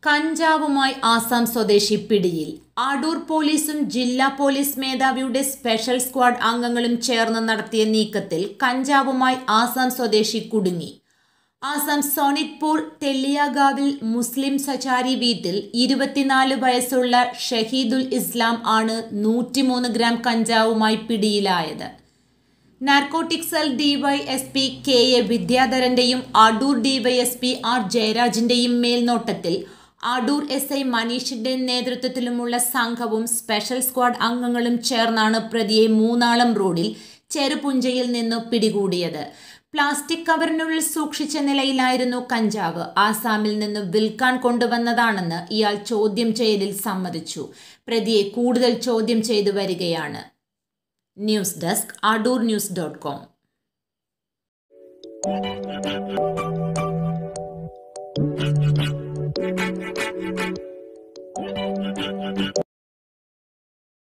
കഞ്ചാവുമായി ആസാം സ്വദേശി പിടിയിൽ അടൂർ പോലീസും ജില്ലാ പോലീസ് മേധാവിയുടെ സ്പെഷ്യൽ സ്ക്വാഡ് അംഗങ്ങളും ചേർന്ന് നടത്തിയ നീക്കത്തിൽ കഞ്ചാവുമായി ആസാം സ്വദേശി കുടുങ്ങി ആസാം സോണിത്പൂർ തെല്ലിയാഗാവിൽ മുസ്ലിം സചാരി വീട്ടിൽ ഇരുപത്തിനാല് വയസ്സുള്ള ഷഹീദുൽ ഇസ്ലാം ആണ് നൂറ്റിമൂന്ന് ഗ്രാം കഞ്ചാവുമായി പിടിയിലായത് narcotic cell DYSP K A വിദ്യാധരന്റെയും അടൂർ ഡിവൈഎസ്പി ആർ ജയരാജിന്റെയും മേൽനോട്ടത്തിൽ അടൂർ എസ് ഐ മനീഷിന്റെ നേതൃത്വത്തിലുമുള്ള സംഘവും സ്പെഷ്യൽ സ്ക്വാഡ് അംഗങ്ങളും ചേർന്നാണ് പ്രതിയെ മൂന്നാളം റോഡിൽ ചെറുപുഞ്ചയിൽ നിന്നു പിടികൂടിയത് പ്ലാസ്റ്റിക് കവറിനുള്ളിൽ സൂക്ഷിച്ച നിലയിലായിരുന്നു കഞ്ചാവ് ആസാമിൽ നിന്ന് വിൽക്കാൻ കൊണ്ടുവന്നതാണെന്ന് ഇയാൾ ചോദ്യം ചെയ്യലിൽ സമ്മതിച്ചു പ്രതിയെ കൂടുതൽ ചോദ്യം ചെയ്തു വരികയാണ് news desk Adoor news dot com